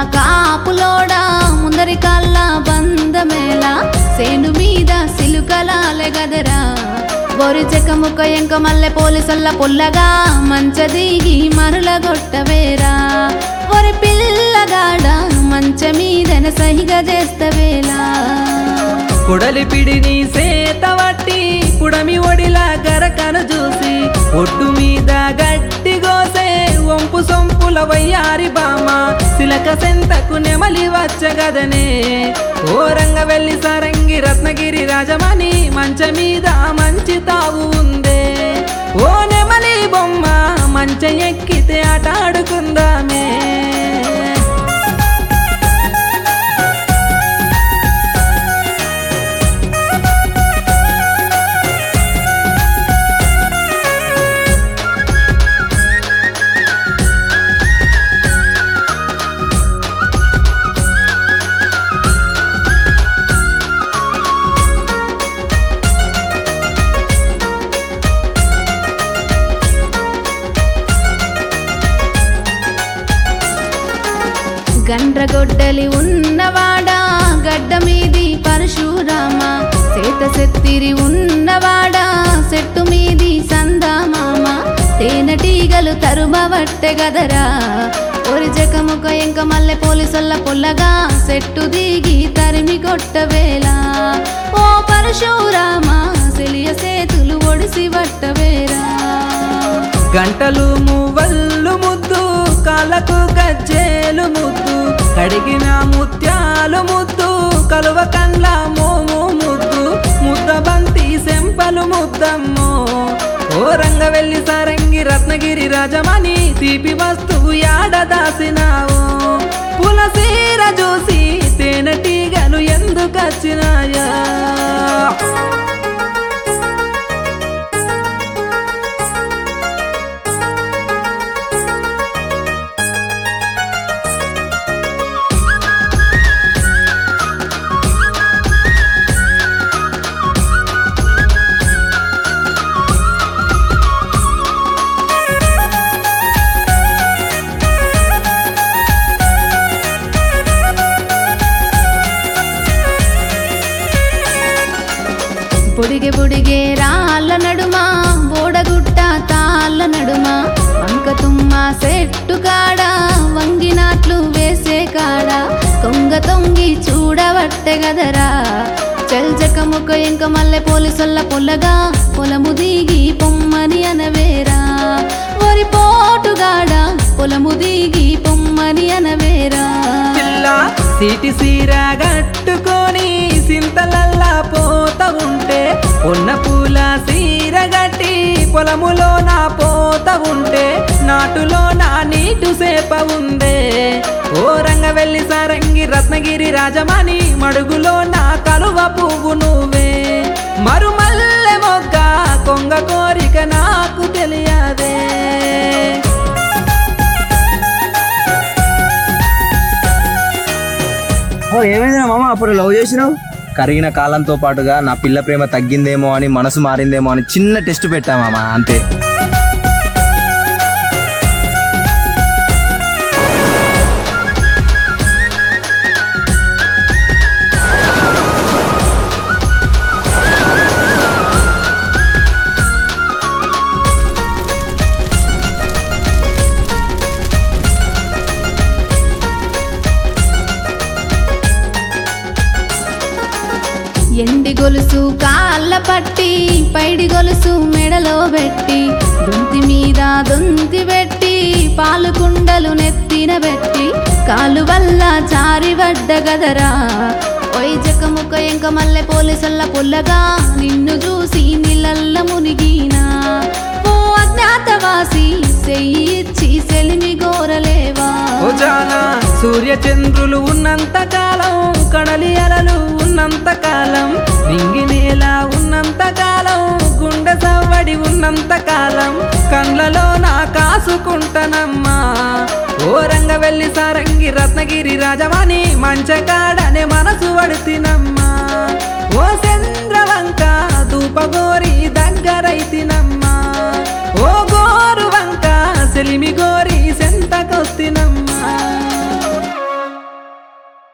కాపులోడా ముందరి కళ్ళ బంధమేళ సేను మీద సిలుకలాలే గదరా బొరి చెక్క ముక్క ఎంక మల్లె పోలీసల్ల పుల్లగా మంచ దిగి మరుల గొట్టవేరా ఒరి పిల్లగాడ మంచ మీదన సహిగా చేస్తవేలా కొడలి పిడిని సేత వట్టి పుడమి ఒడిలా గరకను చూసి ఒడ్డు మీద గట్టి గోసే వంపు సొంపుల వయ్యారి బామ సిలక సెంతకు నెమలి వచ్చగదనే ఓరంగ వెళ్ళి సరంగి రత్నగిరి రాజమణి మంచ మీద మంచి తావు ఉందే ఓ నెమలి బొమ్మ మంచ ఎక్కితే ఆట ఆడుకుందామే గండ్రగొడ్డలి ఉన్నవాడా గడ్డ మీది పరశురామ సేత సెత్తిరి ఉన్నవాడా చెట్టు మీది సందామామ తేనెటీగలు తరుమవట్టె గదరా ఒరి జకముక ఎంక మల్లె పోలీసొల్ల పొల్లగా చెట్టు దిగి తరిమి కొట్టవేళ ఓ పరశురామ సెలియ సేతులు ఒడిసి వట్టవేరా గంటలు మువ్వల్లు ముద్దు కాళ్ళకు గజ్జేలు ముద్దు కడిగిన ముత్యాలు ముద్దు కలువ కండ్ల మోము ముద్దు ముద్ద బంతి సెంపలు ముద్దమ్మో ఓ రంగ వెళ్ళి సరంగి రత్నగిరి రాజమణి తీపి వస్తువు యాడ దాసినావు పులసీర చూసి తేనెటీగలు ఎందుకు వచ్చినాయా పొడిగే పొడిగే రాళ్ళ నడుమ బోడగుట్ట తాళ్ళ నడుమ వంక తుమ్మ సెట్టు కాడ వంగినాట్లు వేసే కాడ కొంగ తొంగి చూడవట్టె గదరా చల్చక ముక్క ఇంక మల్లె పోలీసొల్ల పొల్లగా పొలము దిగి పొమ్మని అనవేరా ఒరి పోటుగాడ పొలము దిగి పొమ్మని అనవేరా పిల్ల సీటి సీర గట్టుకొని సింతలల్లా పోత ఉంటే ఉన్న పూల సీర గట్టి పొలములో నా పోత ఉంటే నాటులో నా నీటు సేప ఉందే ఓ రంగ వెళ్ళి సారంగి రత్నగిరి రాజమణి మడుగులో నా కలువ పువ్వు నువ్వే మరుమల్లె మొగ్గ కొంగ కోరిక నాకు తెలియదే ఓ ఏమైందిరా మామ అప్పుడు లవ్ చేసినావు కరిగిన కాలంతో పాటుగా నా పిల్ల ప్రేమ తగ్గిందేమో అని మనసు మారిందేమో అని చిన్న టెస్ట్ పెట్టా మామ అంతే ఎండి గొలుసు కాళ్ళ పట్టి పైడి గొలుసు మెడలో పెట్టి దొంతి మీద దొంతి పెట్టి పాలు కుండలు నెత్తిన పెట్టి కాలు వల్ల చారి వడ్డ గదరా ఒయ్ జక ముక్క ఎంక మల్లె పోలీసల్ల పుల్లగా నిన్ను చూసి నీళ్ళల్ల మునిగినా ఓ అజ్ఞాతవాసి చెయ్యి ఇచ్చి సెలిమి గోరలేవా ఓ జానా సూర్య చంద్రులు ఉన్నంత కాలం కడలి అలలు ఉన్నంత కాలం నింగి నేల ఉన్నంత కాలం గుండె సవ్వడి ఉన్నంత కాలం కండ్లలో నా కాసుకుంటానమ్మా ఓ రంగ వెళ్ళి సారంగి రత్నగిరి రాజవాణి మంచకాడనే మనసు వడితినమ్మా ఓ చంద్రవంక దూపగోరి దగ్గరైతిన